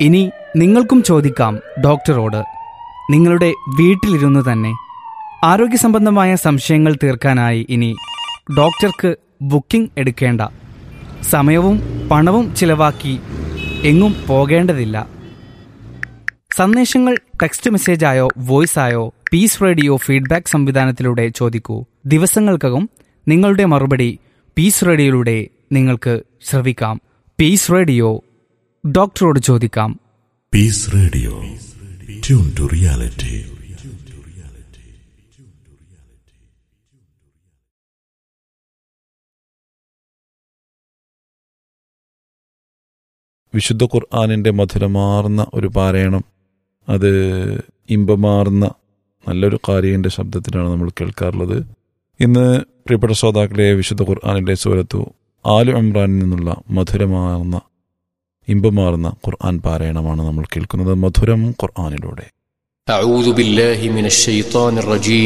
ഇനി നിങ്ങൾക്കും ചോദിക്കാം ഡോക്ടറോട് നിങ്ങളുടെ വീട്ടിലിരുന്ന് തന്നെ ആരോഗ്യ സംബന്ധമായ സംശയങ്ങൾ തീർക്കാനായി ഇനി ഡോക്ടർക്ക് ബുക്കിംഗ് എടുക്കേണ്ട സമയവും പണവും ചിലവാക്കി എങ്ങും പോകേണ്ടതില്ല സന്ദേശങ്ങൾ ടെക്സ്റ്റ് മെസ്സേജായോ വോയിസായോ പീസ് റേഡിയോ ഫീഡ്ബാക്ക് സംവിധാനത്തിലൂടെ ചോദിക്കൂ ദിവസങ്ങൾക്കകം നിങ്ങളുടെ മറുപടി പീസ് റേഡിയോയിലൂടെ നിങ്ങൾക്ക് ശ്രവിക്കാം പീസ് റേഡിയോ ഡോക്ടറോട് ചോദിക്കാം peace radio tune to reality വിശുദ്ധ ഖുർആാനിൻ്റെ മധുരമാർന്ന ഒരു പാരായണം അത് ഇമ്പമാർന്ന നല്ലൊരു കാര്യൻ്റെ ശബ്ദത്തിലാണ് നമ്മൾ കേൾക്കാറുള്ളത് ഇന്ന് പ്രിയപ്പെട്ട ശ്രോതാക്കളെ വിശുദ്ധ ഖുർആാനിൻ്റെ സൂരത്തു ആലു ഇമ്രാനിൽ നിന്നുള്ള മധുരമാർന്ന ഇമ്പമാർന്ന ഖുർആൻ പാരായണമാണ് നമ്മൾ കേൾക്കുന്നത് മധുരം ഖുർആാനിലൂടെ أعوذ بالله من الشيطان الرجيم